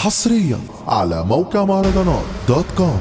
حصريا على موقع مهرجانات دوت كوم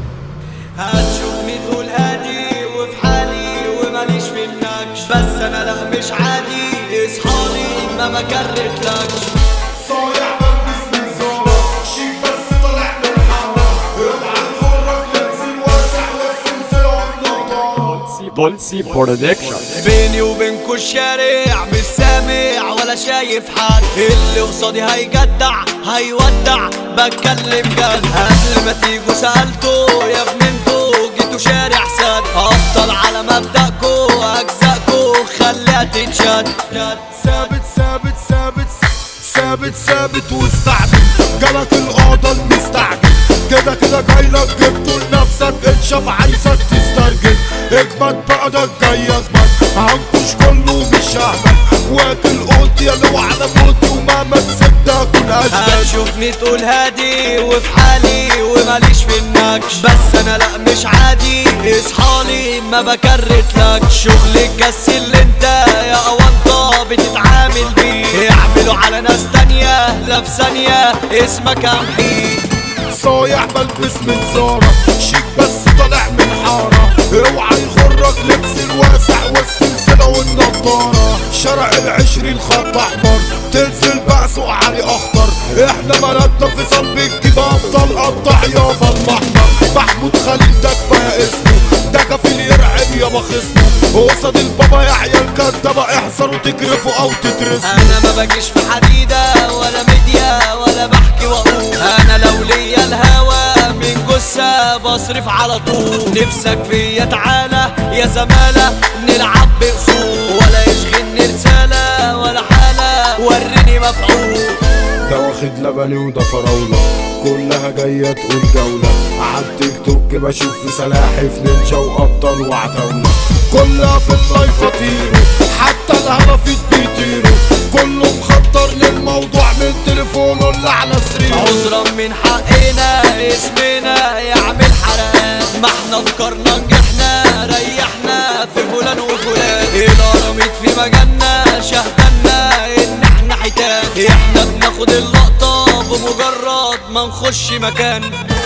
هتشوفني تقول هادي وفي حالي وماليش في النكش بس انا لا مش عادي اصحالي ما ما كرتلكش صايع بلبس من زارة شيك بس طالع من حارة اوعى نخرج لبس الواسع والسلسلة والنضارة دولسي برودكشن بيني وبينكو الشارع مش سامع ولا شايف حد اللي قصادي هيجدع هيودع بتكلم جد قبل ما تيجوا سألتوا يا ابن انتوا جيتوا شارع سد هفضل على مبدأكو اجزاءكو خليها تتشد ثابت ثابت ثابت ثابت ثابت واستعجل جالك القاضي المستعجل كده كده جايلك جبته لنفسك اتشاف عايزك تسترجل اجمد بقى ده الجاي ازمك هنكش كله مش هعمل واكل قلت يا لو على موتي ومهما كسبت اكون اشبال هتشوفني تقول هادي وفي حالي وماليش في النكش بس انا لا مش عادي اصحالي ما بكرتلك شغل الكسل انت يا اونطه بتتعامل بيه اعملوا على ناس تانية لا في ثانية اسمك امحيه صايع بلبس من زارة شيك بس طالع من حارة اوعى يغرك لبس الواسع والسلسلة والنضارة شارع العشرين خط احمر تنزل بقى سوق علي اخضر احنا بلدنا في صلب الجيب ابطال قطع يابا المحمر محمود خليل ده كفايه اسمه ده كفيل يرعب يابا خصمه قصاد البابا يا عيال كدابة احذروا تكرفوا او تترسموا انا ما باجيش في حديدة ولا ميديا ولا بحكي واقول انا لو ليا الهوى من جثة بصرف على طول نفسك فيا تعالى يا زمالة نلعب بأصول ولا يشغلني رسالة ولا حالة وريني مفعول ده واخد لبني وده فراولة كلها جاية تقول جولة عالتيك توك بشوف في سلاحف نينجا وأبطال وعتاولة كلها في اللايف طيروا حتى الهرفيت بيطيروا كله مخطر للموضوع من تليفونه اللي على سريره عذرا من حقنا اسمنا يعمل حرقان ما احنا فكرنا نجحنا ريحنا في فلان وفلان الهرمت في مجالنا شهدنا ان احنا حيتان احنا بناخد اللقطة بمجرد ما نخش مكان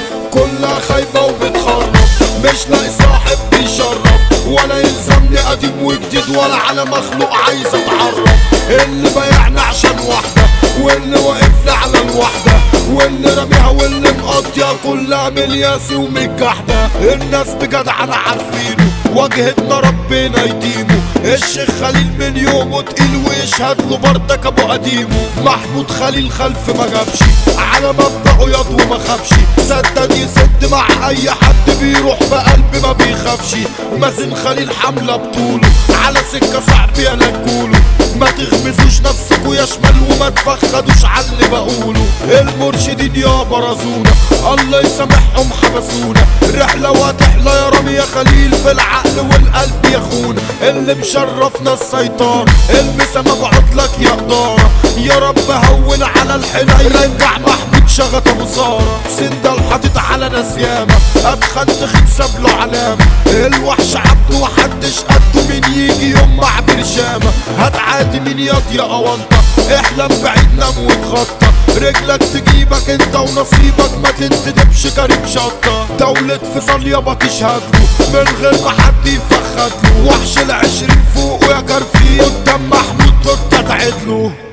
كلها خايبة وبتخرب مش لاقي صاحب بيشرف ولا يلزمني قديم وجديد ولا على مخلوق عايز اتعرف اللي بايعنا عشان واحدة واللي واقف لي على الوحدة واللي راميها واللي مقضيها كلها ملياسي ومتجحدة الناس بجدعنة عارفينه واجهتنا ربنا يديمه الشيخ خليل من يومه تقيل ويشهد له بردك ابو قديمه محمود خليل خلف ما جابش على مبدأه ياض وما خافش سدد يسد مع اي حد بيروح بقلب ما بيخافش مازن خليل حملة بطوله على سكة صعب يلكوله ما تغمزوش نفسكوا يا شمال وما تفخدوش على اللي بقوله المرشدين يا برزونا الله يسامحهم حبسونا رحلة وهتحلى يا رامي يا خليل في العقل والقلب يا خونا اللي مشرفنا السيطرة المسا مبعوت لك يا إدارة يا رب هون على الحنين رجع محمود شغط ابو سارة سندل حاطط على ناس ياما اتخن تخن ساب له علامة الوحش عبده وحدش قده مين يجي يوم مع برشامة هتعادي مين ياض يا قوانطة احلم بعيد نام واتغطى رجلك تجيبك انت ونصيبك ما تنتدبش كريم شطة دولة فيصل يابا تشهد له من غير ما حد يفخد له وحش العشرين فوق ويا كرفيه قدام محمود توتا تعدله